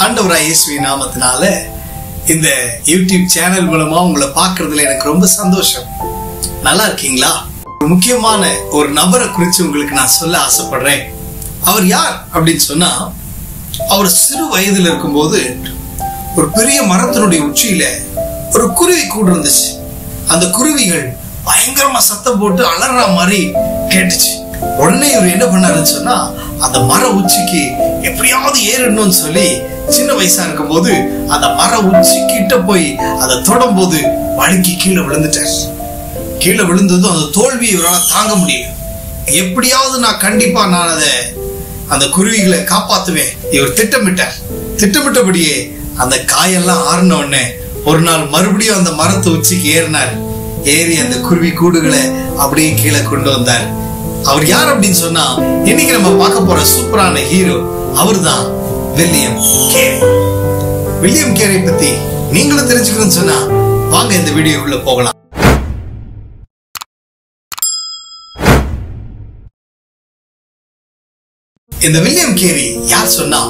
ஆண்டவராய் இயேசுவி நாமத்தினால இந்த யூடியூப் சேனல் மூலமா உங்களை பார்க்கறதுல எனக்கு ரொம்ப சந்தோஷம் நல்லா இருக்கீங்களா ஒரு முக்கியமான ஒரு நபரை குறித்து உங்களுக்கு நான் சொல்ல ஆசைப்படுறேன் அவர் யார் அப்படின்னு சொன்னா அவர் சிறு வயதில் இருக்கும்போது ஒரு பெரிய மரத்தினுடைய உச்சியில ஒரு குருவி கூடு இருந்துச்சு அந்த குருவிகள் பயங்கரமா சத்தம் போட்டு அலற மாதிரி கேட்டுச்சு உடனே இவர் என்ன பண்ணாருன்னு சொன்னா அந்த மர உச்சிக்கு எப்படியாவது ஏறணும்னு சொல்லி சின்ன வயசா இருக்கும்போது அந்த மர உச்சி கிட்ட போய் அதை தொடும் போது வழுக்கி கீழே விழுந்துட்டார் கீழே விழுந்ததும் அந்த தோல்வியை இவரால் தாங்க முடியல எப்படியாவது நான் கண்டிப்பா நான் அதை அந்த குருவிகளை காப்பாத்துவேன் இவர் திட்டமிட்டார் திட்டமிட்டபடியே அந்த காயெல்லாம் ஆறின உடனே ஒரு நாள் மறுபடியும் அந்த மரத்து உச்சிக்கு ஏறினார் ஏறி அந்த குருவி கூடுகளை அப்படியே கீழே கொண்டு வந்தார் அவர் யார் அப்படின்னு சொன்னா இன்னைக்கு நம்ம பார்க்க போற சூப்பரான ஹீரோ அவர்தான் வில்லியம் கேரி வில்லியம் கேரை பத்தி நீங்களும் தெரிஞ்சுக்கணும்னு சொன்னா வாங்க இந்த வீடியோக்குள்ள போகலாம் இந்த வில்லியம் கேரி யார் சொன்னா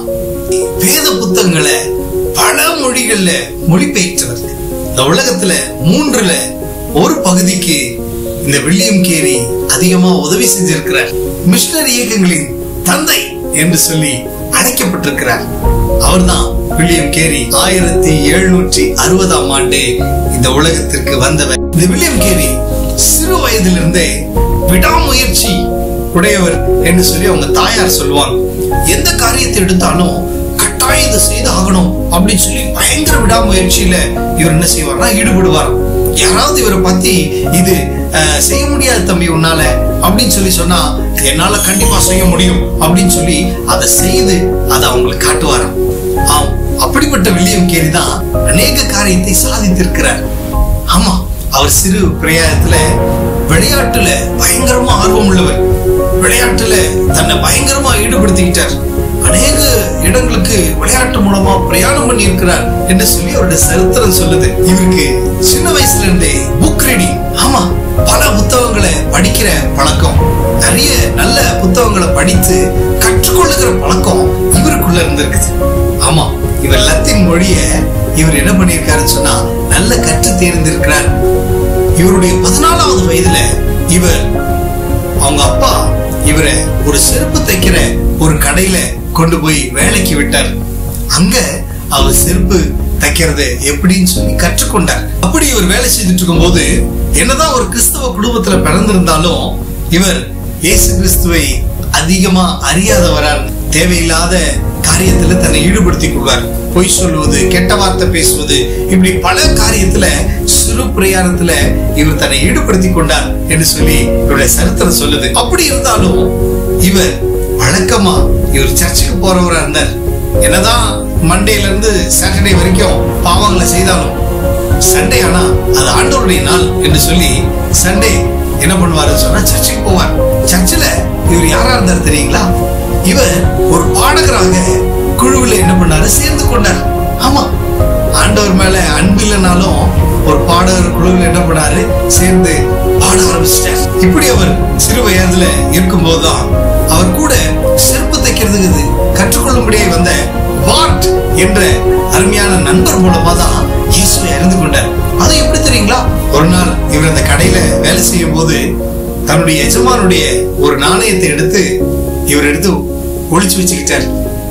வேத புத்தகங்களை பல மொழிகள்ல மொழிபெயர்த்தவர் இந்த உலகத்துல மூன்றுல ஒரு பகுதிக்கு இந்த வில்லியம் கேரி அதிகமா உதவி செஞ்சிருக்கிறார் மிஷனரி இயக்கங்களின் தந்தை என்று சொல்லி அழைக்கப்பட்டிருக்கிறார் அவர்தான் வில்லியம் கேரி ஆயிரத்தி எழுநூற்றி அறுபதாம் ஆண்டு இந்த உலகத்திற்கு வந்தவர் இந்த வில்லியம் கேரி சிறு வயதிலிருந்தே விடாமுயற்சி உடையவர் என்று சொல்லி அவங்க தாயார் சொல்லுவாங்க எந்த காரியத்தை எடுத்தாலும் கட்டாயம் இதை செய்து ஆகணும் அப்படின்னு சொல்லி பயங்கர விடாமுயற்சியில இவர் என்ன செய்வார்னா ஈடுபடுவார் யாராவது இவரை பத்தி இது அஹ், செய்ய முடியாது தம்பி உன்னால அப்படின்னு சொல்லி சொன்னா என்னால கண்டிப்பா செய்ய முடியும் அப்படின்னு சொல்லி அதை செய்து அதை அவங்களுக்கு காட்டுவாராம் ஆம் அப்படிப்பட்ட வில்லியம் கேரி தான் அநேக காரியத்தை சாதித்திருக்கிறார் ஆமா அவர் சிறு பிரயாணத்துல விளையாட்டுல பயங்கரமா ஆர்வம் உள்ளவர் விளையாட்டுல தன்னை பயங்கரமா ஈடுபடுத்திக்கிட்டார் அநேக இடங்களுக்கு விளையாட்டு மூலமா பிரயாணம் பண்ணி இருக்கிறார் என்று சொல்லி அவருடைய சரித்திரம் சொல்லுது இவருக்கு சின்ன வயசுல இருந்தே புக் ரீடிங் ஆமா பல புத்தகங்களை படிக்கிற பழக்கம் நிறைய நல்ல புத்தகங்களை படித்து கற்றுக்கொள்ளுகிற பழக்கம் இவருக்குள்ள இருந்திருக்குது ஆமா இவர் லத்தீன் மொழிய இவர் என்ன பண்ணியிருக்காருன்னு சொன்னா நல்ல கற்று தேர்ந்திருக்கிறார் இவருடைய பதினாலாவது வயதுல இவர் அவங்க அப்பா இவரை ஒரு செருப்பு தைக்கிற ஒரு கடையில கொண்டு போய் வேலைக்கு விட்டார் அங்க அவர் செருப்பு தைக்கிறது எப்படின்னு சொல்லி கற்றுக்கொண்டார் அப்படி இவர் வேலை செய்துட்டு இருக்கும்போது என்னதான் ஒரு கிறிஸ்தவ குடும்பத்துல பிறந்திருந்தாலும் இவர் இயேசு கிறிஸ்துவை அதிகமா அறியாதவரால் தேவையில்லாத காரியத்துல தன்னை ஈடுபடுத்திக் கொள்வார் பொய் சொல்வது கெட்ட வார்த்தை பேசுவது இப்படி பல காரியத்துல சிறு பிரயாணத்துல இவர் தன்னை ஈடுபடுத்திக் கொண்டார் என்று சொல்லி இவருடைய சரித்திரம் சொல்லுது அப்படி இருந்தாலும் இவர் வழக்கமா இவர் சர்ச்சுக்கு போறவரா இருந்தார் என்னதான் மண்டேல இருந்து சாட்டர்டே வரைக்கும் பாவங்களை செய்தாலும் சண்டே ஆனா அது ஆண்டவருடைய நாள் என்று சொல்லி சண்டே என்ன பண்ணுவாருன்னு சொன்னா சர்ச்சுக்கு போவார் சர்ச்சில் இவர் யாரா இருந்தார் தெரியுங்களா இவர் ஒரு பாடகராக குழுவில் என்ன பண்ணாரு சேர்ந்து கொண்டார் ஆமா ஆண்டவர் மேல அன்பு இல்லைனாலும் ஒரு பாடகர் குழுவில் என்ன பண்ணாரு சேர்ந்து பாட ஆரம்பிச்சிட்டார் இப்படி அவர் சிறு வயதுல இருக்கும்போதுதான் அவர் கூட செருப்பு தைக்கிறதுக்கு கற்றுக்கொள்ளும்படியாக வந்த வார்ட் என்ற அருமையான நண்பர் மூலமா தான் இயேசுவை அறிந்து கொண்டார் அது எப்படி தெரியுங்களா ஒரு நாள் இவர் அந்த கடையில வேலை செய்யும் போது தன்னுடைய எஜமானுடைய ஒரு நாணயத்தை எடுத்து இவர் எடுத்து ஒளிச்சு வச்சுக்கிட்டார்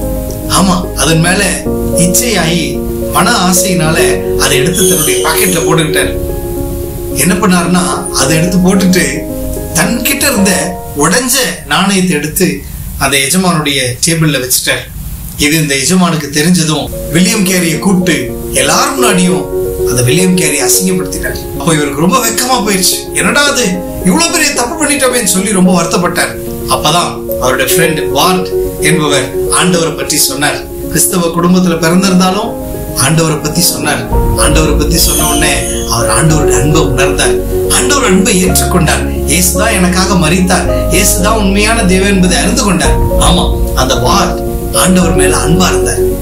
ஆமா அதன் மேல இச்சையாகி மன ஆசையினால அதை எடுத்து தன்னுடைய பாக்கெட்ல போட்டுக்கிட்டார் என்ன பண்ணாருன்னா அதை எடுத்து போட்டுட்டு தன்கிட்ட இருந்த உடைஞ்ச நாணயத்தை எடுத்து அந்த எஜமானுடைய டேபிள்ல வச்சுட்டார் இது இந்த எஜமானுக்கு தெரிஞ்சதும் வில்லியம் கேரிய கூப்பிட்டு எல்லாரும் முன்னாடியும் அந்த வில்லியம் கேரி அசிங்கப்படுத்திட்டார் அப்போ இவருக்கு ரொம்ப வெக்கமா போயிடுச்சு என்னடா அது இவ்வளவு பெரிய தப்பு பண்ணிட்டோமேன்னு சொல்லி ரொம்ப வருத்தப்பட்டார் அப்பதான் அவருடைய ஃப்ரெண்ட் வார்ட் என்பவர் ஆண்டவரை பற்றி சொன்னார் கிறிஸ்தவ குடும்பத்துல பிறந்திருந்தாலும் ஆண்டவரை பத்தி சொன்னார் ஆண்டவரை பத்தி சொன்ன உடனே அவர் ஆண்டவருடைய அன்பை உணர்ந்தார் ஆண்டவர் அன்பை ஏற்றுக்கொண்டார் இயேசுதான் எனக்காக மறித்தார் இயேசுதான் உண்மையான தேவன் என்பதை அறிந்து கொண்டார் ஆமா அந்த வார்ட் ஆண்டவர் மேல அன்பா இருந்தார்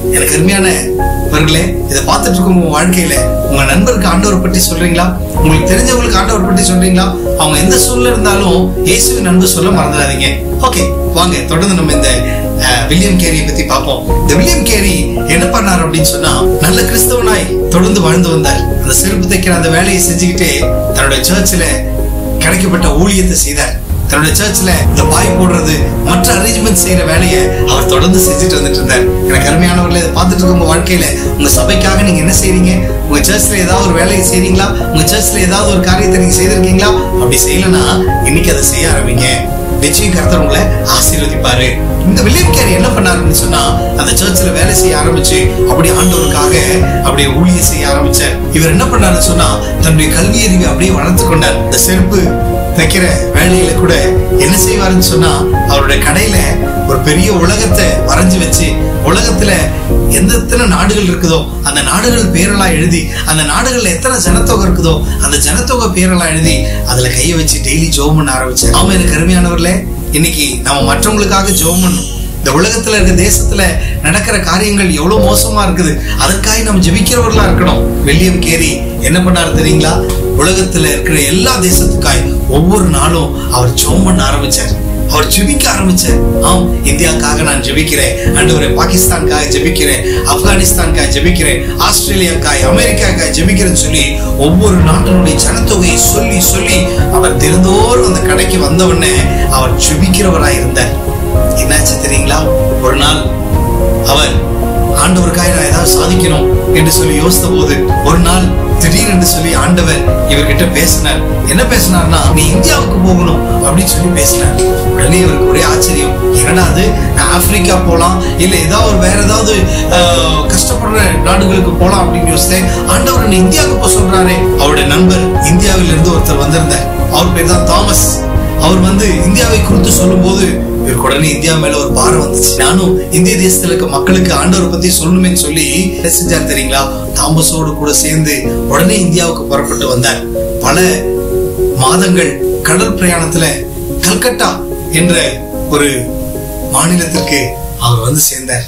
எனக்கு அருமையானவர்களே இதை பார்த்துட்டு இருக்கும் உங்க வாழ்க்கையில உங்க நண்பருக்கு ஆண்டவர் பற்றி சொல்றீங்களா உங்களுக்கு தெரிஞ்சவங்களுக்கு ஆண்டவர் பற்றி சொல்றீங்களா அவங்க எந்த சூழ்நிலை இருந்தாலும் இயேசுவின் அன்பு சொல்ல மறந்துடாதீங்க ஓகே வாங்க தொடர்ந்து நம்ம இந்த அஹ், வில்லியம் கேரியை பத்தி பார்ப்போம் இந்த வில்லியம் கேரி என்ன பண்ணார் அப்படின்னு சொன்னா நல்ல கிறிஸ்தவனாய் தொடர்ந்து வாழ்ந்து வந்தார் அந்த செருப்பு தைக்கிற அந்த வேலையை செஞ்சுக்கிட்டே தன்னுடைய சர்ச்சில் கிடைக்கப்பட்ட ஊழியத்தை செய்தார் தன்னுடைய சர்ச்சில் இந்த பாய் போடுறது மற்ற அரேஞ்ச்மெண்ட் செய்யற வேலையை அவர் தொடர்ந்து செஞ்சுட்டு வந்துட்டு இருந்தார் எனக்கு அருமையானவர்களை இதை பார்த்துட்டு இருக்க உங்க வாழ்க்கையில உங்க சபைக்காக நீங்க என்ன செய்றீங்க உங்க சர்ச்ல ஏதாவது ஒரு வேலையை செய்றீங்களா உங்க சர்ச்ல ஏதாவது ஒரு காரியத்தை நீங்க செய்திருக்கீங்களா அப்படி செய்யலனா இன்னைக்கு அதை செய்ய ஆரம்பிங்க நிச்சயம் கர்த்தர் உங்களை ஆசீர்வதிப்பாரு இந்த வில்லியம் கேரி என்ன பண்ணாருன்னு சொன்னா அந்த சர்ச்சில் வேலை செய்ய ஆரம்பிச்சு அப்படி ஆண்டவருக்காக அப்படியே ஊழியம் செய்ய ஆரம்பிச்சார் இவர் என்ன பண்ணாருன்னு சொன்னா தன்னுடைய கல்வி அறிவை அப்படியே வளர்த்து கொண்டார் இந்த செருப்பு தைக்கிற வேலையில கூட என்ன செய்வாருன்னு சொன்னா அவருடைய கடையில ஒரு பெரிய உலகத்தை வரைஞ்சு வச்சு உலகத்துல எந்த எத்தனை நாடுகள் இருக்குதோ அந்த நாடுகள் பேரெல்லாம் எழுதி அந்த நாடுகள்ல எத்தனை ஜனத்தொகை இருக்குதோ அந்த ஜனத்தொகை பேரெல்லாம் எழுதி அதுல கைய வச்சு டெய்லி ஜோம் பண்ண ஆரம்பிச்சார் ஆமா எனக்கு அருமையானவர்களே இன்னைக்கு நம்ம மற்றவங்களுக்காக ஜோம் பண்ணணும் இந்த உலகத்துல இருக்க தேசத்துல நடக்கிற காரியங்கள் எவ்வளவு மோசமா இருக்குது அதற்காக நம்ம ஜெபிக்கிறவர்களா இருக்கணும் வில்லியம் கேரி என்ன பண்ணாரு தெரியுங்களா உலகத்துல இருக்கிற எல்லா தேசத்துக்காய் ஒவ்வொரு நாளும் அவர் ஜோம் பண்ண ஆரம்பிச்சார் அவர் ஜெபிக்க ஆரம்பிச்சார் ஆம் இந்தியாக்காக நான் ஜெபிக்கிறேன் ஆண்டவரே பாகிஸ்தானுக்காக ஜெபிக்கிறேன் ஆப்கானிஸ்தானுக்காக ஜெபிக்கிறேன் ஆஸ்திரேலியாக்காய் அமெரிக்காக்காய் ஜெபிக்கிறேன்னு சொல்லி ஒவ்வொரு நாட்டினுடைய ஜனத்தொகையை சொல்லி சொல்லி அவர் தினந்தோறும் அந்த கடைக்கு வந்த உடனே அவர் ஜெபிக்கிறவராய் இருந்தார் என்னாச்சு தெரியுங்களா ஒரு நாள் அவர் ஆண்டவருக்காக நான் ஏதாவது சாதிக்கணும் என்று சொல்லி யோசித்த போது ஒரு நாள் திடீரென்று சொல்லி ஆண்டவர் இவர்கிட்ட பேசினார் என்ன பேசினார்னா நீ இந்தியாவுக்கு போகணும் அப்படின்னு சொல்லி பேசினார் உடனே இவருக்கு ஒரே ஆச்சரியம் என்னடா அது நான் ஆப்பிரிக்கா போலாம் இல்ல ஏதாவது ஒரு வேற ஏதாவது ஆஹ், கஷ்டப்படுற நாடுகளுக்கு போலாம் அப்படின்னு யோசித்தேன் ஆண்டவர் என்னை இந்தியாவுக்கு போக சொல்றாரே அவருடைய நண்பர் இந்தியாவில இருந்து ஒருத்தர் வந்திருந்தார் அவர் பேர் தான் தாமஸ் அவர் வந்து இந்தியாவை குறித்து சொல்லும்போது இவருக்கு உடனே இந்தியா மேல ஒரு பாரம் வந்துச்சு நானும் இந்திய தேசத்துல இருக்க மக்களுக்கு ஆண்டவரை பத்தி சொல்லணுமேன்னு சொல்லி என்ன செஞ்சார் தெரியுங்களா தாமஸோடு கூட சேர்ந்து உடனே இந்தியாவுக்கு புறப்பட்டு வந்தார் பல மாதங்கள் கடல் பிரயாணத்துல கல்கட்டா என்ற ஒரு மாநிலத்திற்கு அவர் வந்து சேர்ந்தார்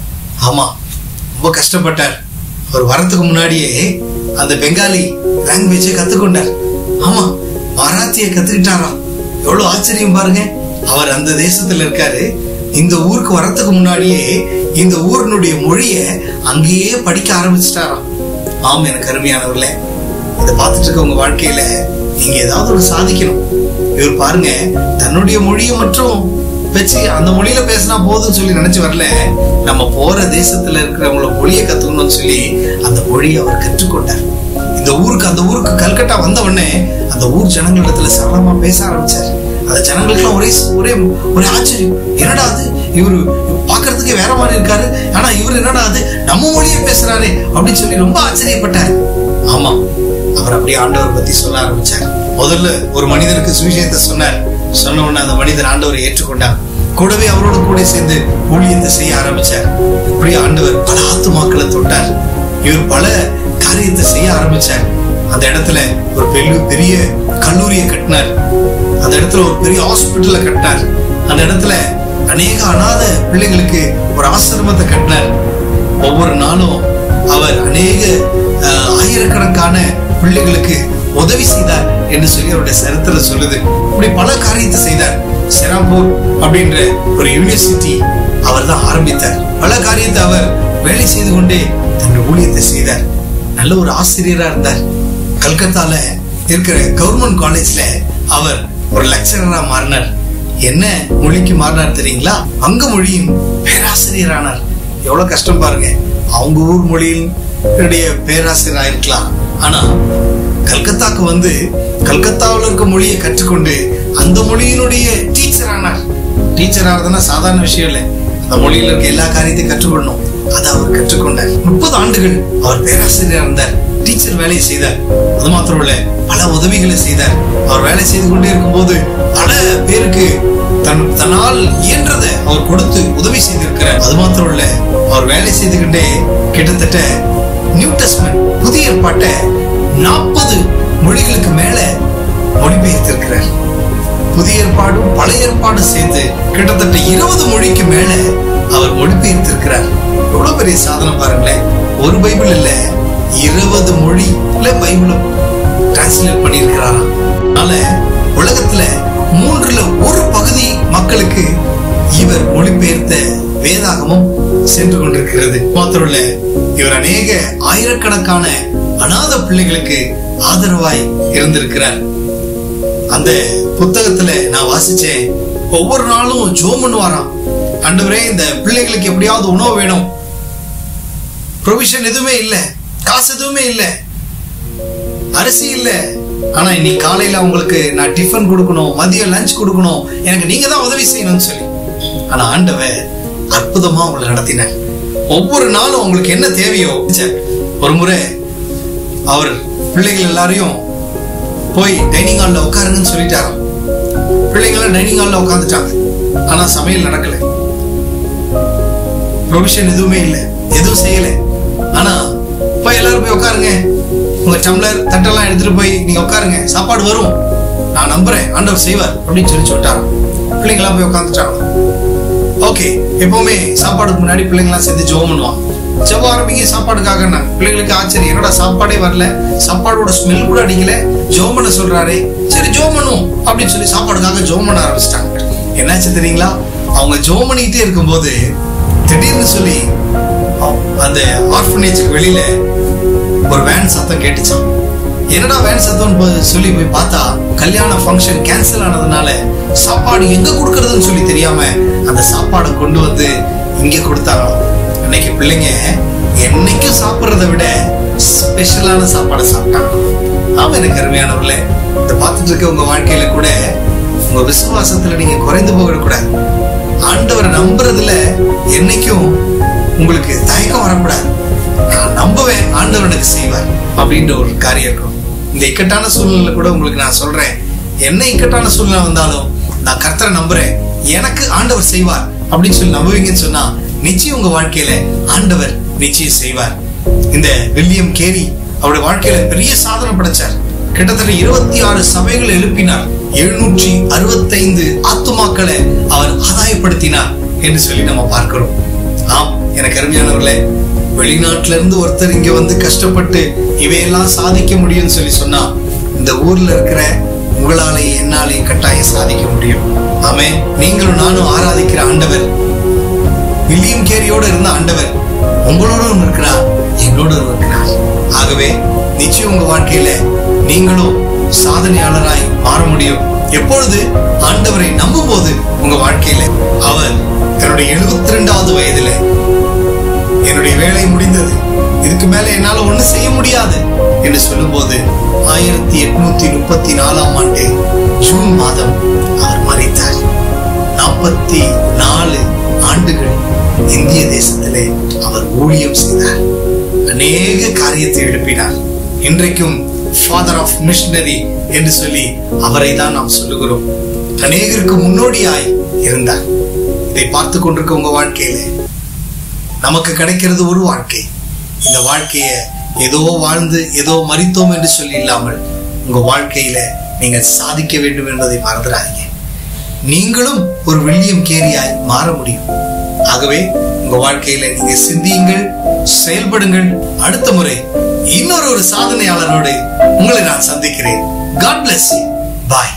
ஆமா ரொம்ப கஷ்டப்பட்டார் அவர் வரதுக்கு முன்னாடியே அந்த பெங்காலி லாங்குவேஜை கத்துக்கொண்டார் ஆமா மராத்திய கத்துக்கிட்டாராம் எவ்வளவு ஆச்சரியம் பாருங்க அவர் அந்த தேசத்துல இருக்காரு இந்த ஊருக்கு வரதுக்கு முன்னாடியே இந்த ஊரினுடைய மொழிய அங்கேயே படிக்க ஆரம்பிச்சிட்டாராம் ஆம் எனக்கு அருமையானவர்களே இதை பார்த்துட்டு இருக்க உங்க வாழ்க்கையில நீங்க ஏதாவது ஒரு சாதிக்கணும் இவர் பாருங்க தன்னுடைய மொழியை மட்டும் வச்சு அந்த மொழியில பேசினா போதும்னு சொல்லி நினைச்சு வரல நம்ம போற தேசத்துல இருக்கிறவங்கள மொழியை கத்துக்கணும்னு சொல்லி அந்த மொழியை அவர் கற்றுக்கொண்டார் இந்த ஊருக்கு அந்த ஊருக்கு கல்கட்டா வந்த உடனே அந்த ஊர் ஜனங்களிடத்துல சரளமா பேச ஆரம்பிச்சார் அந்த ஜனங்களுக்குலாம் ஒரே ஒரே ஒரே ஆச்சரியம் என்னடா அது இவரு பாக்குறதுக்கு வேற மாதிரி இருக்காரு ஆனா இவர் என்னடா அது நம்ம மொழியை பேசுறாரு அப்படின்னு சொல்லி ரொம்ப ஆச்சரியப்பட்டார் ஆமா அவர் அப்படியே ஆண்டவர் பத்தி சொல்ல ஆரம்பிச்சார் முதல்ல ஒரு மனிதனுக்கு சுவிசேஷத்தை சொன்னார் சொன்ன உடனே அந்த மனிதர் ஆண்டவரை ஏற்றுக்கொண்டார் கூடவே அவரோட கூட சேர்ந்து ஊழியத்தை செய்ய ஆரம்பிச்சார் இப்படியே ஆண்டவர் பல ஆத்துமாக்களை தொட்டார் இவர் பல காரியத்தை செய்ய ஆரம்பிச்சார் அந்த இடத்துல ஒரு பெரிய பெரிய கல்லூரியை கட்டினார் அந்த இடத்துல ஒரு பெரிய ஹாஸ்பிட்டலை கட்டினார் அந்த இடத்துல அநேக அனாத பிள்ளைங்களுக்கு ஒரு ஆசிரமத்தை கட்டினார் ஒவ்வொரு நாளும் அவர் அநேக அஹ், ஆயிரக்கணக்கான பிள்ளைகளுக்கு உதவி செய்தார் என்று சொல்லி அவருடைய சரித்திரம் சொல்லுது இப்படி பல காரியத்தை செய்தார் செராம்பூர் அப்படின்ற ஒரு யூனிவர்சிட்டி அவர் தான் ஆரம்பித்தார் பல காரியத்தை அவர் வேலை செய்து கொண்டே தன்னுடைய ஊழியத்தை செய்தார் நல்ல ஒரு ஆசிரியரா இருந்தார் கல்கத்தால இருக்கிற கவர்மெண்ட் காலேஜ்ல அவர் ஒரு லெக்சரரா மாறினார் என்ன மொழிக்கு மாறினார் தெரியுங்களா அங்க மொழியின் பேராசிரியரானார் எவ்வளவு கஷ்டம் பாருங்க அவங்க ஊர் மொழியின் பேராசிரியரா இருக்கலாம் ஆனா கல்கத்தாக்கு வந்து கல்கத்தாவில் இருக்க மொழியை கற்றுக்கொண்டு அந்த மொழியினுடைய டீச்சர் ஆனார் டீச்சர் ஆகிறதுனா சாதாரண விஷயம் இல்லை அந்த மொழியில இருக்க எல்லா காரியத்தையும் கற்றுக்கொள்ளணும் அதை அவர் கற்றுக்கொண்டார் முப்பது ஆண்டுகள் அவர் பேராசிரியர் இருந்தார் டீச்சர் வேலையை செய்தார் அது மாத்திரம் இல்ல பல உதவிகளை செய்தார் அவர் வேலை செய்து கொண்டே இருக்கும்போது பல பேருக்கு தன் தன்னால் இயன்றதை அவர் கொடுத்து உதவி செய்திருக்கிறார் அது மாத்திரம் இல்ல அவர் வேலை செய்துகிட்டே கிட்டத்தட்ட நியூ டெஸ்ட்மென்ட் புதிய ஏற்பாட்டை நாற்பது மொழிகளுக்கு மேல மொழிபெயர்த்திருக்கிறார் புதிய ஏற்பாடும் பழைய ஏற்பாடும் சேர்த்து கிட்டத்தட்ட இருபது மொழிக்கு மேல அவர் மொழிபெயர்த்திருக்கிறார் எவ்வளவு பெரிய சாதனை பாருங்களேன் ஒரு பைபிள் இல்ல இருபது மொழியில பைபிளும் டிரான்ஸ்லேட் பண்ணியிருக்கிறாராம் அதனால உலகத்துல மூன்றுல ஒரு பகுதி மக்களுக்கு இவர் மொழிபெயர்த்த வேதாகமும் சென்று கொண்டிருக்கிறது மாத்திரம் இல்ல இவர் அநேக ஆயிரக்கணக்கான அநாத பிள்ளைகளுக்கு ஆதரவாய் இருந்திருக்கிறார் அந்த புத்தகத்துல நான் வாசிச்சேன் ஒவ்வொரு நாளும் ஜோம் பண்ணுவாராம் ஆண்டவரே இந்த பிள்ளைகளுக்கு எப்படியாவது உணவு வேணும் ப்ரொவிஷன் எதுவுமே இல்ல காசு எதுவுமே இல்ல அரிசி இல்ல ஆனா இன்னைக்கு காலையில அவங்களுக்கு நான் டிஃபன் கொடுக்கணும் மதியம் லஞ்ச் கொடுக்கணும் எனக்கு நீங்க தான் உதவி செய்யணும்னு சொல்லி ஆனா ஆண்டவர் அற்புதமா அவங்களை நடத்தினார் ஒவ்வொரு நாளும் அவங்களுக்கு என்ன தேவையோ ச்சே, ஒரு முறை அவர் பிள்ளைகள் எல்லாரையும் போய் டைனிங் ஹால்ல உட்காருங்கன்னு சொல்லிட்டாராம் பிள்ளைங்க எல்லாம் டைனிங் ஹால்ல உட்காந்துட்டாங்க ஆனா சமையல் நடக்கல ப்ரொவிஷன் எதுவுமே இல்லை எதுவும் செய்யல ஆனா போய் எல்லாரும் போய் உட்காருங்க உங்க டம்ளர் தட்டெல்லாம் எடுத்துட்டு போய் நீங்க உட்காருங்க சாப்பாடு வரும் நான் நம்புறேன் ஆண்டவர் செய்வார் அப்படின்னு சொல்லி சொல்லிட்டாராம் பிள்ளைங்களாம் போய் உட்காந்துட்டாங்க ஓகே எப்பவுமே சாப்பாடுக்கு முன்னாடி பிள்ளைங்களாம் சேர்ந்து ஜோம் பண்ணுவான் ஜெபம் ஆரம்பிங்க சாப்பாடுக்காக நான் பிள்ளைங்களுக்கு ஆச்சரியம் என்னடா சாப்பாடே வரல சாப்பாடோட ஸ்மெல் கூட அடிக்கல ஜோம் பண்ண சொல்றாரு சரி ஜோம் பண்ணுவோம் அப்படின்னு சொல்லி சாப்பாடுக்காக ஜோம் பண்ண ஆரம்பிச்சிட்டாங்க என்னாச்சு தெரியுங்களா அவங்க ஜோம் பண்ணிக்கிட்டே இருக்கும்போது திடீர்னு சொல்லி அவ- அந்த ஆர்ஃபனேஜுக்கு வெளியில ஒரு வேன் சத்தம் கேட்டுச்சான் என்னடா வேன் சத்தம்னு போய் சொல்லி போய் பார்த்தா கல்யாண ஃபங்க்ஷன் கேன்சல் ஆனதுனால சாப்பாடு எங்க கொடுக்கறதுன்னு சொல்லி தெரியாம அந்த சாப்பாடை கொண்டு வந்து இங்க கொடுத்தாங்களாம் அன்னைக்கு பிள்ளைங்க என்னைக்கும் சாப்பிடுறத விட ஸ்பெஷலான சாப்பாடை சாப்பிட்டாங்க ஆமா எனக்கு அருமையானவர்களே இதை பார்த்துட்டு இருக்க உங்க வாழ்க்கையில கூட உங்க விசுவாசத்துல நீங்க குறைந்து போகக்கூடாது ஆண்டவரை நம்புறதுல என்னைக்கும் உங்களுக்கு தயக்கம் வரக்கூடாது நான் நம்புவேன் ஆண்டவர் எனக்கு செய்வார் அப்படின்ற ஒரு காரியம் இருக்கும் இந்த இக்கட்டான சூழ்நிலை கூட உங்களுக்கு நான் சொல்றேன் என்ன இக்கட்டான சூழ்நிலை வந்தாலும் நான் கர்த்தரை நம்புறேன் எனக்கு ஆண்டவர் செய்வார் அப்படின்னு சொல்லி நம்புவீங்கன்னு சொன்னா நிச்சயம் உங்க வாழ்க்கையில ஆண்டவர் நிச்சயம் செய்வார் இந்த வில்லியம் கேரி அவருடைய வாழ்க்கையில பெரிய சாதனை படைச்சார் கிட்டத்தட்ட இருபத்தி ஆறு சபைகள் எழுப்பினார் எழுநூற்றி அறுபத்தைந்து ஆத்துமாக்களை அவர் ஆதாயப்படுத்தினார் என்று சொல்லி நம்ம பார்க்கிறோம் ஆம் எனக்கு அருமையானவர்களே வெளிநாட்டுல இருந்து ஒருத்தர் இங்க வந்து கஷ்டப்பட்டு இவையெல்லாம் சாதிக்க முடியும்னு சொல்லி சொன்னா இந்த ஊர்ல இருக்கிற உங்களாலேயும் என்னாலையும் கட்டாயம் சாதிக்க முடியும் ஆமே நீங்களும் நானும் ஆராதிக்கிற ஆண்டவர் வில்லியம் கேரியோட இருந்த ஆண்டவர் உங்களோடும் இருக்கிறார் எங்களோடும் இருக்கிறார் ஆகவே நிச்சயம் உங்க வாழ்க்கையில நீங்களும் சாதனையாளராய் மாற முடியும் எப்பொழுது ஆண்டவரை நம்பும் போது உங்க வாழ்க்கையில அவர் தன்னுடைய எழுபத்தி ரெண்டாவது வயதுல என்னுடைய வேலை முடிந்தது இதுக்கு மேல என்னால ஒண்ணு செய்ய முடியாது என்று சொல்லும்போது ஆயிரத்தி எட்நூத்தி முப்பத்தி நாலாம் ஆண்டு ஜூன் மாதம் அவர் மறைத்தார் நாற்பத்தி நாலு ஆண்டுகள் இந்திய தேசத்திலே அவர் ஊழியம் செய்தார் அநேக காரியத்தை எழுப்பினார் இன்றைக்கும் ஃபாதர் ஆஃப் மிஷனரி என்று சொல்லி அவரை தான் நாம் சொல்லுகிறோம் அநேகருக்கு முன்னோடியாய் இருந்தார் இதை பார்த்து கொண்டிருக்க உங்க வாழ்க்கையில நமக்கு கிடைக்கிறது ஒரு வாழ்க்கை இந்த வாழ்க்கைய ஏதோ வாழ்ந்து ஏதோ மறித்தோம் என்று சொல்லி இல்லாமல் உங்க வாழ்க்கையில நீங்கள் சாதிக்க வேண்டும் என்பதை மறந்துடாதீங்க நீங்களும் ஒரு வில்லியம் கேரியாய் மாற முடியும் ஆகவே உங்க வாழ்க்கையில நீங்க சிந்தியுங்கள் செயல்படுங்கள் அடுத்த முறை இன்னொரு ஒரு சாதனையாளரோடு உங்களை நான் சந்திக்கிறேன் காட் bless you பாய்